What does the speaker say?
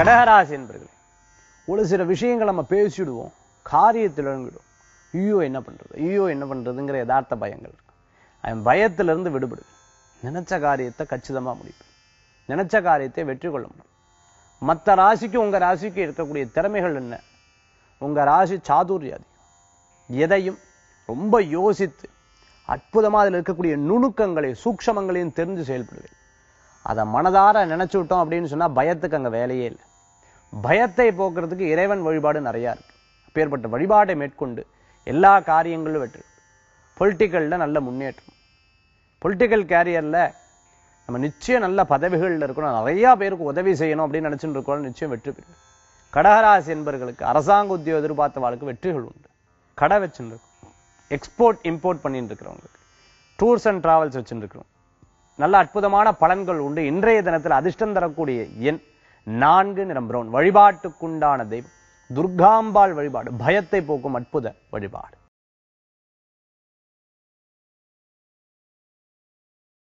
கடகராசி என்பர்களே ஒரு சில விஷயங்கள் நம்ம பேசிடுவோம் காரியத்தில் இறங்கிடும் ஐயோ என்ன பண்றது ஐயோ என்ன பண்றதுங்கிற யதார்த்த பயங்கள் அவன் பயத்திலிருந்து விடுபடு நினைச்ச காரியத்தை கச்சிதமா முடிப்பேன் நினைச்ச காரியத்தை வெற்றி கொள்ள முடியும் மற்ற ராசிக்கு உங்க ராசிக்கு இருக்கக்கூடிய திறமைகள் என்ன உங்க ராசி சாதுரியாதி எதையும் ரொம்ப யோசித்து அற்புதமா அதில் இருக்கக்கூடிய நுணுக்கங்களை சூக்ஷமங்களையும் தெரிஞ்சு செயல்படுவேன் அதை மனதார நினைச்சு விட்டோம் அப்படின்னு சொன்னா பயத்துக்கு அங்க வேலையே இல்லை பயத்தை போக்குறதுக்கு இறைவன் வழிபாடு நிறைய இருக்கு அப்பேற்பட்ட வழிபாட்டை மேற்கொண்டு எல்லா காரியங்களும் வெற்றி பொலிட்டிக்கல்ல நல்ல முன்னேற்றம் பொலிட்டிக்கல் கேரியர்ல நம்ம நிச்சயம் நல்ல பதவிகள்ல இருக்கணும் நிறைய பேருக்கு உதவி செய்யணும் அப்படின்னு நினைச்சுட்டு இருக்கோம் நிச்சயம் வெற்றி பெறும் கடகராசி என்பவர்களுக்கு அரசாங்க உத்தியோக எதிர்பார்த்த வாழ்க்கை வெற்றிகள் உண்டு கடை வச்சுட்டு எக்ஸ்போர்ட் இம்போர்ட் பண்ணிட்டு இருக்கிறவங்களுக்கு டூர்ஸ் அண்ட் டிராவல்ஸ் வச்சுட்டு இருக்கிறோம் நல்ல அற்புதமான பலன்கள் உண்டு இன்றைய தினத்தில் அதிர்ஷ்டம் தரக்கூடிய எண் நான்கு நிறம் பிரவுன் வழிபாட்டுக்குண்டான தெய்வம் துர்காம்பாள் வழிபாடு பயத்தை போக்கும் அற்புத வழிபாடு